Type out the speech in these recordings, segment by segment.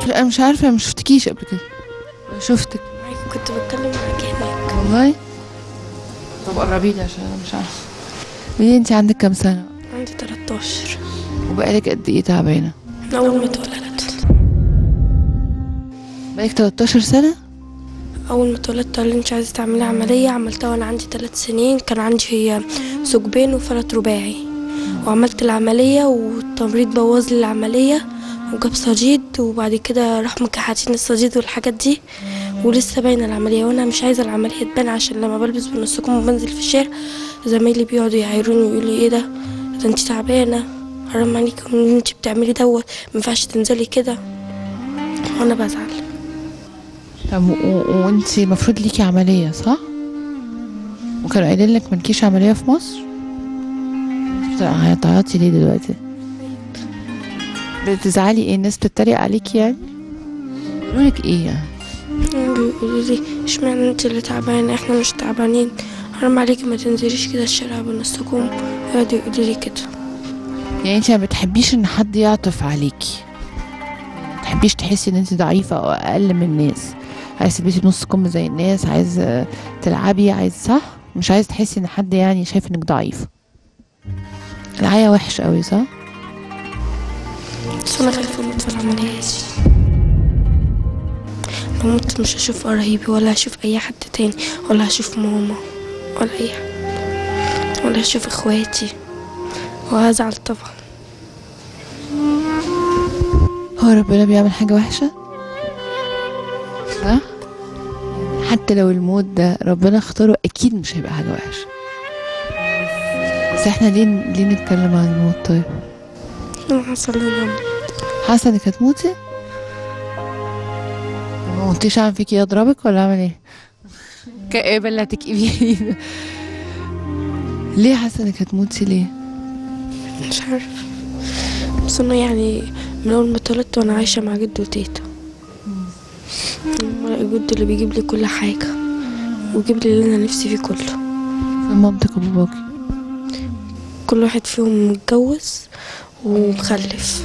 انا مش عارفه أنا ما شفتكيش قبل كده ولا شفتك كنت بتكلم معاك هناك والله طب قربي لي عشان انا مش عارفه قولي انت عندك كام سنه عندي 13 وبقالك قد ايه تعبانه من أول ما اتولدت بقالك 13 سنه أول ما اتولدت قال لي أنت عايزة تعملي عملية عملتها وأنا عندي ثلاث سنين كان عندي ثقبين وفلت رباعي وعملت العملية والتمريض بوظ لي العملية وجاب صديد وبعد كده راح مكحتين الصديد والحاجات دي ولسه باينة العملية وأنا مش عايزة العملية تبان عشان لما بلبس بنصكم وبنزل في الشارع زمايلي بيقعدوا يعايروني ويقولوا ايه ده ده انت تعبانة حرام عليكي ان انت بتعملي دوت مينفعش تنزلي كده وانا بزعل طب و- و- وانت المفروض ليكي عمليه صح وكانوا قايلين لك مالكيش عمليه في مصر انت هتعيطي ليه دلوقتي بتزعلي ايه الناس بتتريق عليكي يعني بيقولوا لك ايه يعني بيقولوا لي اشمعنى انت اللي تعبانة احنا مش تعبانين حرام عليكي ما تنزليش كده الشارع بنصكم يقعدوا يقولوا لي كده يعني انت ما بتحبيش ان حد يعطف عليكي ما تحبيش تحسي ان انت ضعيفه او اقل من الناس عايز تلبسي نص كم زي الناس عايز آه، تلعبي عايز صح مش عايز تحسي ان حد يعني شايف انك ضعيفه العيا وحش قوي صح بس انا خايفة اموت في العملية دي لو مت مش هشوف قرايبي ولا هشوف اي حد تاني ولا هشوف ماما ولا اي حد ولا هشوف اخواتي وهزعل طبعا هو ربنا بيعمل حاجه وحشه صح حتى لو الموت ده ربنا اختاره اكيد مش هيبقى حاجه وحشه بس احنا ليه ليه نتكلم عن الموت طيب انا حصل لي يوم حاسه انك هتموتي ما قلتيش اعمل فيكي اضربك ولا اعمل ايه كئيبه اللي هتكئبيني ليه حاسه انك هتموتي ليه مش عارف بس انا يعني من اول ما اتولدت وانا عايشه مع جد وتيتا جد اللي بيجيب لي كل حاجه ويجيب لي اللي انا نفسي فيه كله فين مامتك وباباكي كل واحد فيهم متجوز ومخلف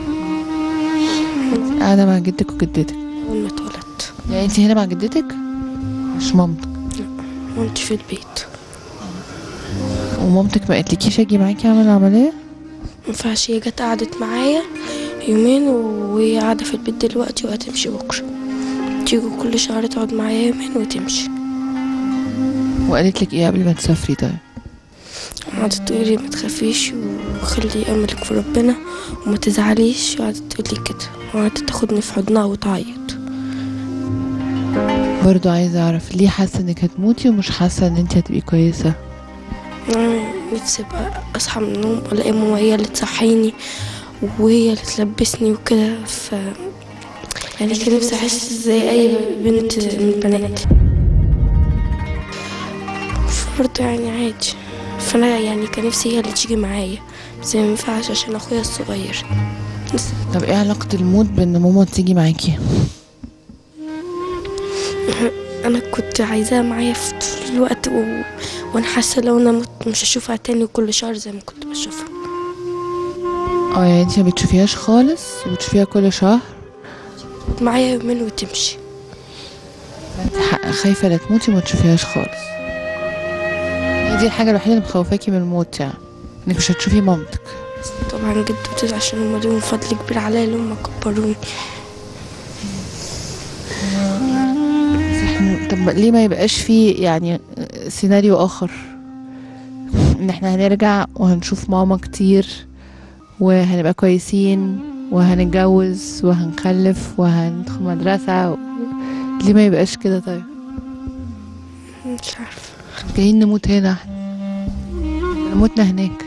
قاعده مع جدك وجدتك اول ما اتولدت يعني انت هنا مع جدتك مش مامتك وانت في البيت ومامتك ما قالتلكيش اجي معاكي اعمل عمليه مينفعش هي جت قعدت معايا يومين وهي قاعده في البيت دلوقتي وهتمشي بكره تيجي كل شهر تقعد معايا يومين وتمشي وقالت لك ايه قبل ما تسافري طيب قعدت تقولي ما تخافيش وخلي املك في ربنا وما تزعليش وقعدت تقولي كده وقعدت تاخدني في حضنها وتعيط برضو عايزه اعرف ليه حاسه انك هتموتي ومش حاسه ان انت هتبقي كويسه أنا نفسي بقى اصحى من النوم الاقي ماما هي اللي تصحيني وهي اللي تلبسني وكده ف يعني كان نفسي احس زي اي بنت من البنات برضه يعني عادي فانا يعني كان نفسي هي اللي تيجي معايا بس ما ينفعش عشان اخويا الصغير بس طب ايه علاقه الموت بان ماما تيجي معاكي انا كنت عايزاها معايا في طول الوقت و... وانا حاسه لو انا مت مش هشوفها تاني كل شهر زي ما كنت بشوفها اه يعني انت ما بتشوفيهاش خالص وبتشوفيها كل شهر معايا يومين وتمشي فانت ح- خايفه لا تموتي وما تشوفيهاش خالص هي دي الحاجه الوحيده اللي مخوفاكي من الموت يعني انك مش هتشوفي مامتك طبعا جد وتيتا عشان هما ليهم فضل كبير عليا اللي هما كبروني بس احنا طب ليه ما يبقاش في يعني سيناريو اخر ان احنا هنرجع وهنشوف ماما كتير وهنبقى كويسين وهنتجوز وهنخلف وهندخل مدرسة و... ليه ما يبقاش كده طيب مش عارفه جايين نموت هنا احنا نموتنا هناك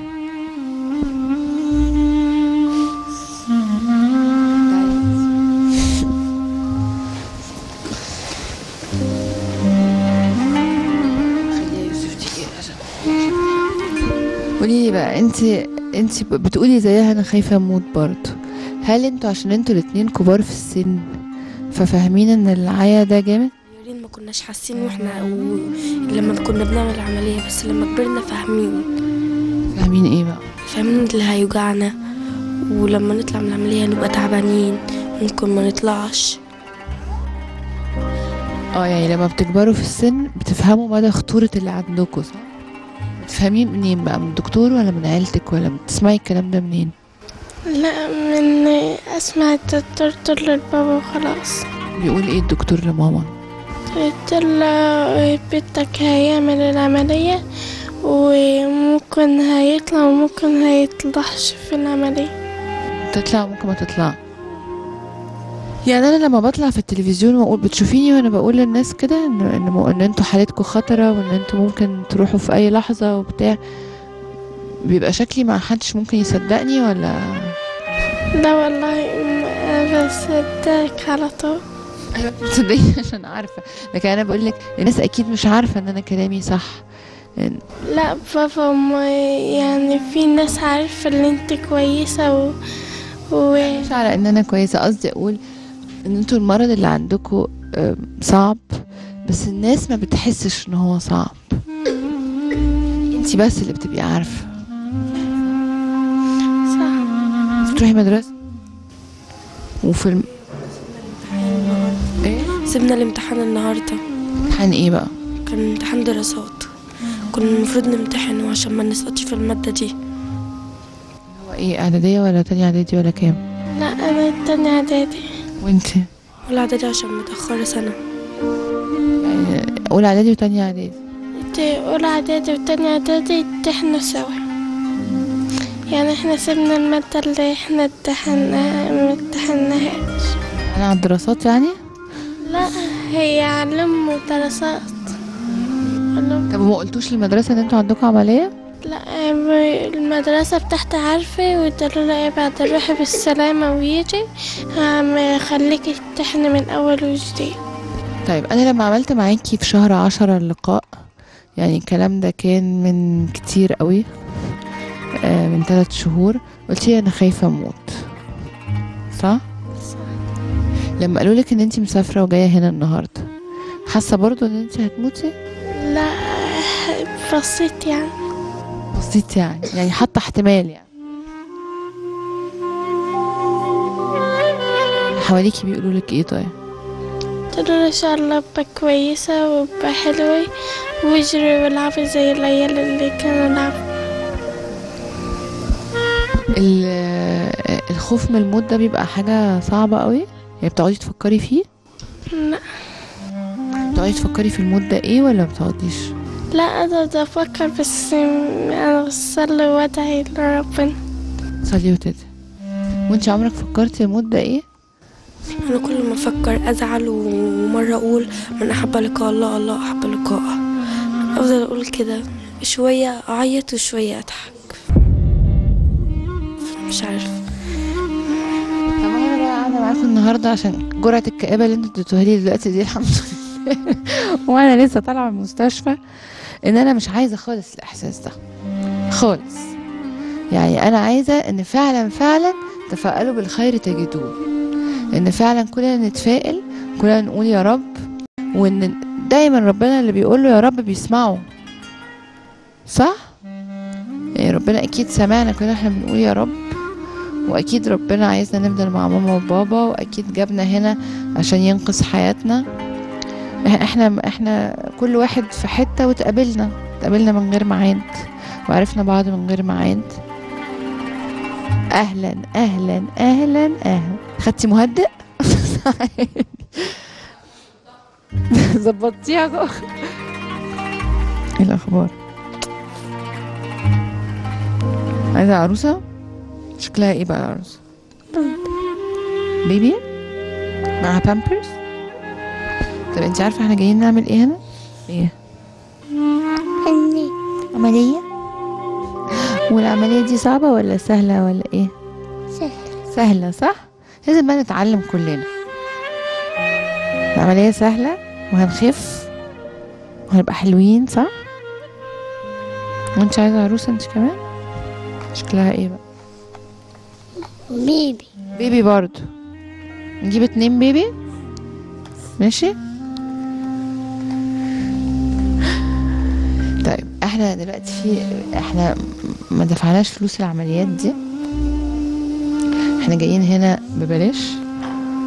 قولي لي بقى انت انت بتقولي زيها انا خايفه اموت برضه هل انتوا عشان انتوا الاتنين كبار في السن ففاهمين ان العيا ده جامد صغيرين ما كناش حاسين واحنا و... لما كنا بنعمل العمليه بس لما كبرنا فاهمين فاهمين ايه بقى فاهمين اللي هيوجعنا ولما نطلع من العمليه نبقى تعبانين ممكن ما نطلعش اه يعني لما بتكبروا في السن بتفهموا مدى خطورة اللي عندكوا صح؟ بتفهميه منين بقى من الدكتور ولا من عيلتك ولا بتسمعي الكلام ده منين؟ لا من اسمع الدكتور تقول للبابا وخلاص بيقول ايه الدكتور لماما؟ قلت له بنتك هيعمل العملية وممكن هيطلع وممكن هيطلعش في العملية تطلع ممكن ما تطلع يعني انا لما بطلع في التلفزيون واقول بتشوفيني وانا بقول للناس كده ان ان, م- إن انتوا حالتكم خطره وان انتوا ممكن تروحوا في اي لحظه وبتاع بيبقى شكلي ما حدش ممكن يصدقني ولا لا والله ما بصدقك على طول ايوه تصدقيني عشان عارفه لكن انا بقول لك الناس اكيد مش عارفه ان انا كلامي صح إن- لا بابا ما يعني في ناس عارفة ان انت كويسة و, و... مش على ان انا كويسه قصدي اقول ان انتوا المرض اللي عندكم صعب بس الناس ما بتحسش ان هو صعب انتي بس اللي بتبقي عارفه صح بتروحي مدرسه وفي الم... ايه سيبنا الامتحان النهاردة امتحان ايه بقى كان امتحان دراسات كنا المفروض نمتحنه عشان ما نسقطش في المادة دي هو ايه اعداديه ولا تانية اعدادي ولا كام لا انا تاني اعدادي وانتي ولا إعدادي عشان متأخرة سنة يعني اولى اعدادي وتانية اعدادي انت اولى اعدادي وتاني اعدادي امتحنا سوا يعني احنا سيبنا المادة اللي احنا امتحنا ما امتحناهاش انا على الدراسات يعني لا هي علم ودراسات علوم. طب وما قلتوش للمدرسه ان انتوا عندكم عمليه لا المدرسة بتاعتي عارفة وقالوا لها بعد روحي بالسلامة ويجي هم خليكي تمتحني من أول وجديد طيب انا لما عملت معاكي في شهر عشرة اللقاء يعني الكلام ده كان من كتير قوي آه من ثلاث شهور قلت لي انا خايفه اموت صح لما قالوا لك ان انت مسافره وجايه هنا النهارده حاسه برضو ان انت هتموتي لا بسيط يعني بسيط يعني يعني حاطه احتمال يعني اللي حواليكي بيقولوا لك ايه طيب قالوا ان شاء الله ابقى كويسة وابقى حلوة واجري والعبي زي العيال اللي كانوا يلعبوا ال- الخوف من الموت ده بيبقى حاجه صعبه قوي يعني بتقعدي تفكري فيه لا بتقعدي تفكري في الموت ده ايه ولا ما بتقعديش لا انا بدي افكر بس انا بصلي وادعي لربنا صلي وتدعي وانت عمرك فكرتي الموت ده ايه أنا كل ما أفكر أزعل ومرة أقول من أحب لقاء الله الله أحب لقاءه أفضل أقول كده شوية أعيط وشوية أضحك مش عارفة طب انا بقى قاعده معاكم النهارده عشان جرعه الكآبه اللي انتوا اديتوها لي دلوقتي دي الحمد لله وانا لسه طالعه من المستشفى ان انا مش عايزه خالص الاحساس ده خالص يعني انا عايزه ان فعلا فعلا تفائلوا بالخير تجدوه ان فعلا كلنا نتفائل كلنا نقول يا رب وان دايما ربنا اللي بيقول له يا رب بيسمعه صح يعني ربنا اكيد سمعنا كلنا احنا بنقول يا رب واكيد ربنا عايزنا نفضل مع ماما وبابا واكيد جابنا هنا عشان ينقذ حياتنا إح- احنا احنا كل واحد في حتة وتقابلنا تقابلنا من غير ميعاد وعرفنا بعض من غير ميعاد اهلا اهلا اهلا اهلا خدتي مهدئ ظبطتيها جوه ايه الاخبار عايزه عروسه شكلها ايه بقى العروسه بيبي معاها بامبرز طب انت عارفه احنا جايين نعمل ايه هنا ايه عمليه والعمليه دي صعبه ولا سهله ولا ايه سهلة. سهله صح لازم بقى نتعلم كلنا العمليه سهله وهنخف وهنبقى حلوين صح وانت عايزه عروسه انت كمان شكلها ايه بقى بيبي بيبي برضو نجيب اتنين بيبي ماشي طيب احنا دلوقتي في احنا ما دفعناش فلوس العمليات دي احنا جايين هنا ببلاش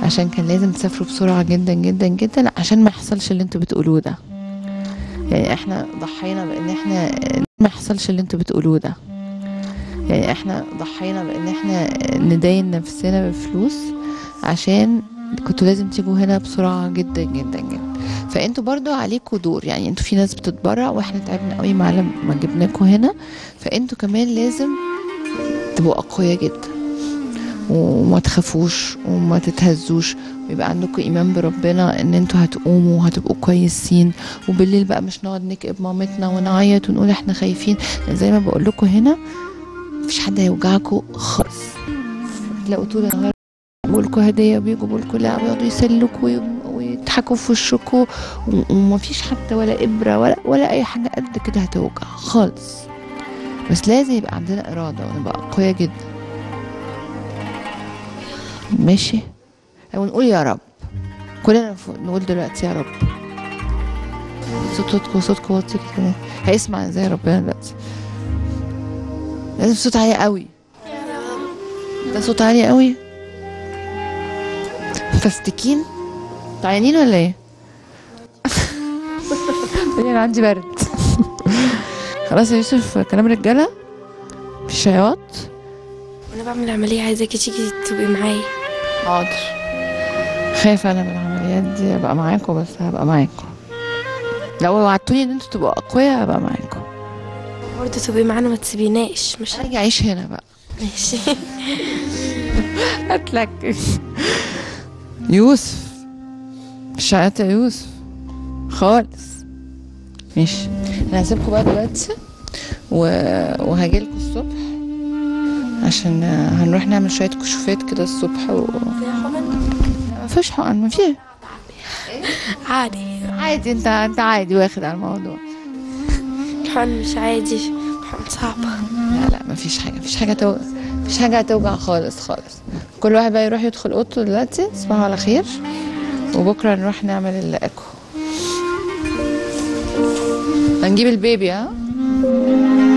عشان كان لازم تسافروا بسرعة جدا جدا جدا عشان ما يحصلش اللي انتوا بتقولوه ده يعني احنا ضحينا بان احنا ما يحصلش اللي انتوا بتقولوه ده يعني احنا ضحينا بان احنا ندين نفسنا بفلوس عشان كنتوا لازم تيجوا هنا بسرعة جدا جدا جدا فانتوا برضو عليكوا دور يعني انتوا في ناس بتتبرع واحنا تعبنا قوي مع لما جبناكوا هنا فانتوا كمان لازم تبقوا اقوياء جدا وما تخافوش وما تتهزوش ويبقى عندكم ايمان بربنا ان انتوا هتقوموا وهتبقوا كويسين وبالليل بقى مش نقعد نكئب مامتنا ونعيط ونقول احنا خايفين زي ما بقول لكم هنا مفيش حد هيوجعكم خالص تلاقوا طول النهار بيجيبوا هديه وبيجيبوا لكم لعبه يقعدوا يسلكوا وي- ويضحكوا في وشكوا و- ومفيش حتى ولا ابره ولا ولا اي حاجه قد كده هتوجع خالص بس لازم يبقى عندنا اراده ونبقى اقوياء جدا ماشي ونقول يا رب كلنا نف- نقول دلوقتي يا رب صوتكم صوتكم واطي كده هيسمع ازاي ربنا دلوقتي لازم صوت عالي قوي ده صوت عالي قوي فاستكين تعيانين ولا ايه قولي انا عندي برد خلاص يا يوسف كلام رجاله مفيش عياط وانا بعمل عمليه عايزاكي تيجي تبقي معايا حاضر خايفة أنا من العمليات دي أبقى معاكم بس هبقى معاكم لو وعدتوني إن انتوا تبقوا أقوياء هبقى معاكم برضه تبقي معانا ما تسيبيناش مش هاجي أعيش هنا بقى ماشي هاتلك يوسف مش عيط يا يوسف خالص ماشي أنا هسيبكم بقى دلوقتي و... وهجيلكوا الصبح عشان هنروح نعمل شوية كشوفات كده الصبح و... مفيش حقن مفيش عادي عادي انت انت عادي واخد على الموضوع الحقن مش عادي الحقن صعبة لا لا مفيش حاجه مفيش حاجه توجع مفيش حاجه هتوجع خالص خالص كل واحد بقى يروح يدخل اوضته دلوقتي تصبحوا على خير وبكره نروح نعمل الاكو هنجيب البيبي ها